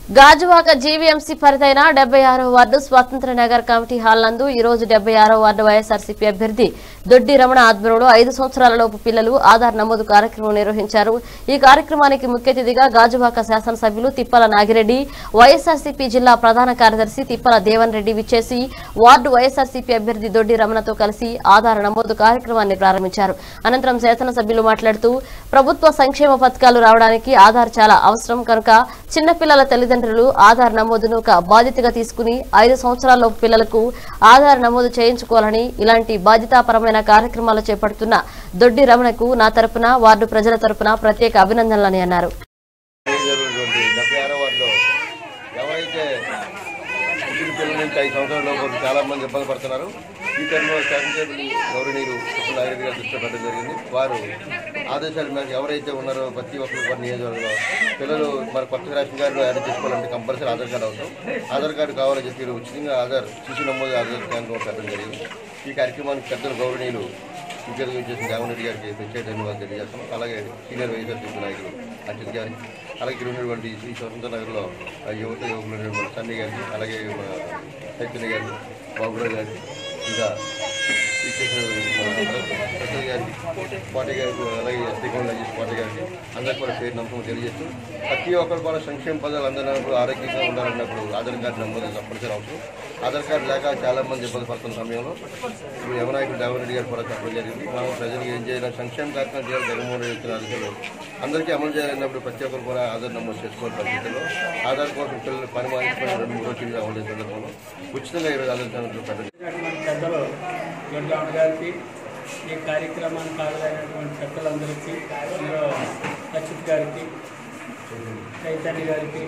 Gajuwaka GVMC పరిధైన డెబ్బై ఆరో ward స్వాతంత్ర నగర్ కమిటీ హాల్ నందు ఈ రోజు డెబ్బై ఆరో వార్డు వైఎస్ఆర్సీపీ అభ్యర్థి దొడ్డి రమణ ఆధ్వర్యంలో ఐదు సంవత్సరాల లోపు పిల్లలు ఆధార్ నమోదు కార్యక్రమం నిర్వహించారు ఈ కార్యక్రమానికి ముఖ్య అతిథిగా గాజువాక శాసనసభ్యులు తిప్పల నాగిరెడ్డి వైఎస్ఆర్సీపీ జిల్లా ప్రధాన కార్యదర్శి తిప్పల దేవన్ రెడ్డి విచ్చేసి వార్డు వైఎస్ఆర్సీపీ అభ్యర్థి దొడ్డి రమణతో కలిసి ఆధార్ నమోదు కార్యక్రమాన్ని ప్రారంభించారు అనంతరం శాసనసభ్యులు మాట్లాడుతూ ప్రభుత్వ సంక్షేమ పథకాలు రావడానికి ఆధార్ చాలా అవసరం కనుక చిన్నపిల్లల తల్లిదండ్రులు ఆధార్ నమోదును ఒక బాధ్యతగా తీసుకుని ఐదు సంవత్సరాల పిల్లలకు ఆధార్ నమోదు చేయించుకోవాలని ఇలాంటి బాధ్యతాపరమైన కార్యక్రమాలు చేపడుతున్న దొడ్డి రమణకు నా తరపున వార్డు ప్రజల తరపున ప్రత్యేక అభినందనలని అన్నారు జరిగినటువంటి డెబ్బై ఆరో వార్డులో ఎవరైతే పుట్టిన పిల్లల నుంచి ఐదు సంవత్సరాల లోపు చాలా మంది ఇబ్బంది పడుతున్నారు ఈ టైంలో శాసనసభ్యులు గౌరవనీయులు కృష్ణ నాయుడు గారు దృష్టి పెట్టడం జరిగింది వారు ఆదేశాల మేరకు ఎవరైతే ఉన్నారో ప్రతి ఒక్కరు కూడా నియోజకవర్గంలో పిల్లలు మన కొత్త రేషన్ కార్డు యాడ్ చేసుకోవాలంటే కంపల్సరీ ఆధార్ కార్డు అవసరం ఆధార్ కార్డు కావాలని చెప్పి ఉచితంగా ఆధార్ శిశు నమోదు ఆధార్ కేంద్రం పెట్టడం జరిగింది ఈ కార్యక్రమానికి పెద్దలు గౌరవనీయులు విద్యార్థులు చేసిన దేవనరెడ్డి గారికి ప్రత్యేక ధన్యవాదాలు తెలియజేస్తాం అలాగే సీనియర్ వైఎస్ఆర్సీపీ నాయకులు అజిత్ గారి అలాగే ఇక్కడ ఉన్నటువంటి శ్రీ స్వతంత్ర నగర్లో ఆ యువత యువకులు ఉన్నటువంటి సన్నీ గారికి అలాగే మన చైతన్య గారికి బాబురావు గారికి ఇంకా విచ్చేసిన మన ప్రసాద్ గారికి కోట గారికి అలాగే ఎస్టీ కొండజీ కోట గారికి అందరికీ కూడా పేరు నమ్మకం తెలియజేస్తూ ప్రతి ఒక్కరు కూడా సంక్షేమ పదాలు అందరినప్పుడు ఆరోగ్యంగా ఉండాలన్నప్పుడు ఆధార్ కార్డు నమోదు తప్పనిసరి అవసరం ఆధార్ కార్డు లేక చాలా మంది ఇబ్బంది పడుతున్న సమయంలో ఇప్పుడు యవనాయకుడు దేవరెడ్డి గారు కూడా చెప్పడం జరిగింది మనం ప్రజలకు ఏం చేయాలి సంక్షేమ కార్యక్రమం చేయాలి జగన్మోహన్ రెడ్డి ఇచ్చిన ఆదేశాలు అందరికీ అమలు చేయాలన్నప్పుడు ప్రతి ఒక్కరు కూడా ఆధార్ నమోదు చేసుకోవాలి పరిస్థితుల్లో ఆధార్ కోసం పిల్లలు పని మానేసుకొని రెండు మూడు రోజులు అమలు చేసే సందర్భంలో ఉచితంగా ఈరోజు ఆధార్ కార్డు పెట్టడం చేసినటువంటి పెద్దలు దొడ్డామణ గారికి ఈ కార్యక్రమానికి హాజరైనటువంటి పెద్దలందరికీ అందులో అచ్యుత్ గారికి చైతన్య గారికి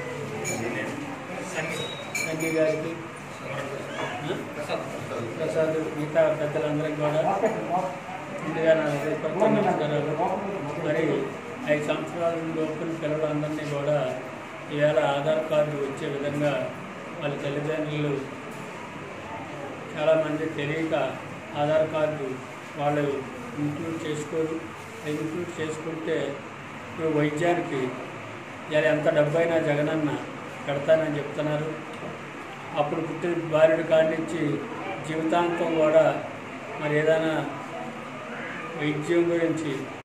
సంజయ్ గారికి ఆ? ప్రసాద్ మిగతా పెద్దలందరికీ కూడా ముందుగా నా హృదయపూర్వక నమస్కారాలు మరి ఐదు సంవత్సరాల లోపుల పిల్లలందరినీ కూడా ఈవేళ ఆధార్ కార్డు వచ్చే విధంగా వాళ్ళ తల్లిదండ్రులు చాలామంది తెలియక ఆధార్ కార్డు వాళ్ళు ఇంక్లూడ్ చేసుకోరు ఇంక్లూడ్ చేసుకుంటే ఇప్పుడు వైద్యానికి ఇలా ఎంత డబ్బైనా జగనన్న పెడతానని చెప్తున్నారు అప్పుడు పుట్టిన భార్యుడి కాడి నుంచి జీవితాంతం కూడా మరి ఏదైనా వైద్యం గురించి